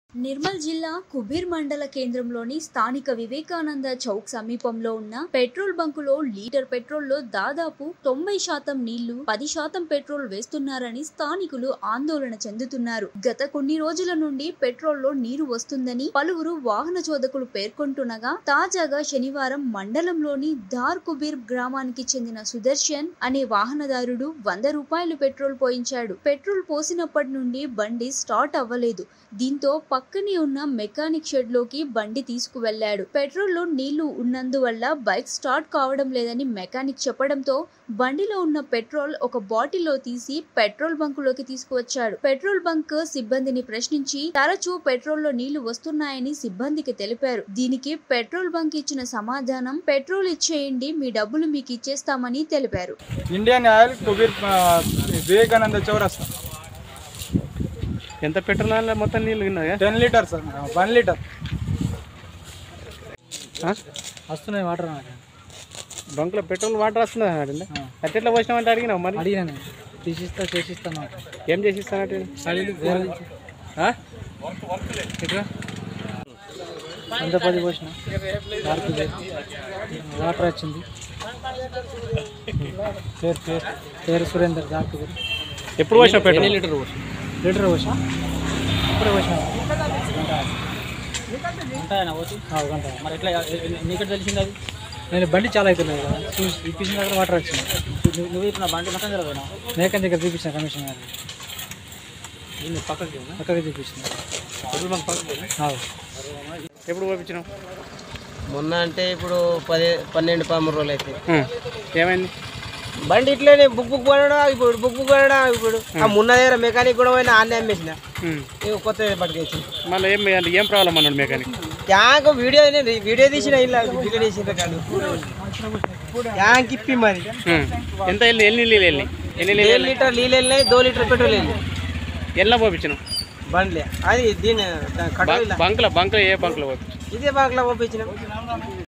నిర్మల్ జిల్లా కుబీర్ మండల కేంద్రంలోని స్థానిక వివేకానంద చౌక్ సమీపంలో ఉన్న పెట్రోల్ బంకులో లీటర్ పెట్రోల్లో దాదాపు తొంభై శాతం నీళ్లు పది శాతం పెట్రోల్ వేస్తున్నారని స్థానికులు ఆందోళన చెందుతున్నారు గత కొన్ని రోజుల నుండి పెట్రోల్లో నీరు వస్తుందని పలువురు వాహన చోదకులు పేర్కొంటుండగా తాజాగా శనివారం మండలంలోని ధార్ కుబీర్ గ్రామానికి చెందిన సుదర్శన్ అనే వాహనదారుడు వంద రూపాయలు పెట్రోల్ పోయించాడు పెట్రోల్ పోసినప్పటి నుండి బండి స్టార్ట్ అవ్వలేదు దీంతో పక్కనే ఉన్న మెకానిక్ షెడ్ లోకి బండి తీసుకువెళ్లాడు పెట్రోల్లో నీళ్లు ఉన్నందువల్ల బైక్ స్టార్ట్ కావడం లేదని మెకానిక్ చెప్పడంతో బండిలో ఉన్న పెట్రోల్ ఒక బాటిల్లో తీసి పెట్రోల్ బంకులోకి తీసుకువచ్చాడు పెట్రోల్ బంక్ సిబ్బందిని ప్రశ్నించి తరచూ పెట్రోల్లో నీళ్లు వస్తున్నాయని సిబ్బందికి తెలిపారు దీనికి పెట్రోల్ బంక్ ఇచ్చిన సమాధానం పెట్రోల్ ఇచ్చేయండి మీ డబ్బులు మీకు ఇచ్చేస్తామని తెలిపారు ఇండియన్ ఆయిల్ కుబీర్ ఆ, వివేకానంద చౌరస్తా ఎంత పెట్రోల్ అలా మొత్తం నీళ్ళు ఉన్నాయా ten litre sir one litre వస్తున్నాయి వాటర్ నాకు బంక్లో పెట్రోల్ వాటర్ వస్తుందా అడిగిందా అట్లా ఎట్లా పోసినామంటే అడిగినావు మరి అడిగినాను తీసిస్తా చేసిస్తాను ఏం చేసి ఇస్తానంటే అడిగి వేరే ఎట్లా వంద పది పోసిన వారికి వాటర్ వచ్చింది పేరు పేరు పేరు సురేందర్ డాక్టర్ పేరు ఎప్పుడు పోసినావు పెట్రోల్ లీటర్ లీటర్ పోసిన ఇప్పుడే పోసిన గంట మరి ఎట్లా నీకు తెలిసింది అది నేను బండి చాలా అవుతున్నాయి కదా చూసి ఇప్పించిన దగ్గర వాటర్ వచ్చింది నువ్వు- నువ్వు ఇప్పుడు నా బండి మొత్తం జరగదు మేకన్ దగ్గర చూపించిన కమిషన్ గారు నేను పక్కకి పక్కకి చూపించిన అవు. ఎప్పుడు పోపించినావు మొన్న అంటే ఇప్పుడు పది పన్నెండు పదమూడు రోజులు అయితే ఏమైంది బండి ఇట్లనే బుక్ బుక్ పడడా ఇప్పుడు బుక్ బుక్ పడడా ఇప్పుడు ఆ మున్న దగ్గర మెకానిక్ కూడా పోయినా ఆన్నే అమ్మేసిన ఇక కొత్త పట్టుకొచ్చి మళ్ళీ ఏం అంటే ఏం ప్రాబ్లం అన్నాడు మెకానిక్ ట్యాంక్ వీడియో వీడియో తీసిన ఇలా వీడియో తీసిన కానీ ట్యాంక్ ఇప్పి మరి ఎంత వెళ్ళి ఎన్ని నీళ్ళు వెళ్ళి ఎన్ని నీళ్ళు డేఢ లీటర్ నీళ్ళు వెళ్ళినాయి దో లీటర్ పెట్రోల్ వెళ్ళి ఎట్లా పోపించినావు బండ్లే అది దీని కట్టవిలా బంక్లో బంక్లో ఏ బంక్లో పోపించావు ఇదే బాగా పంపించిన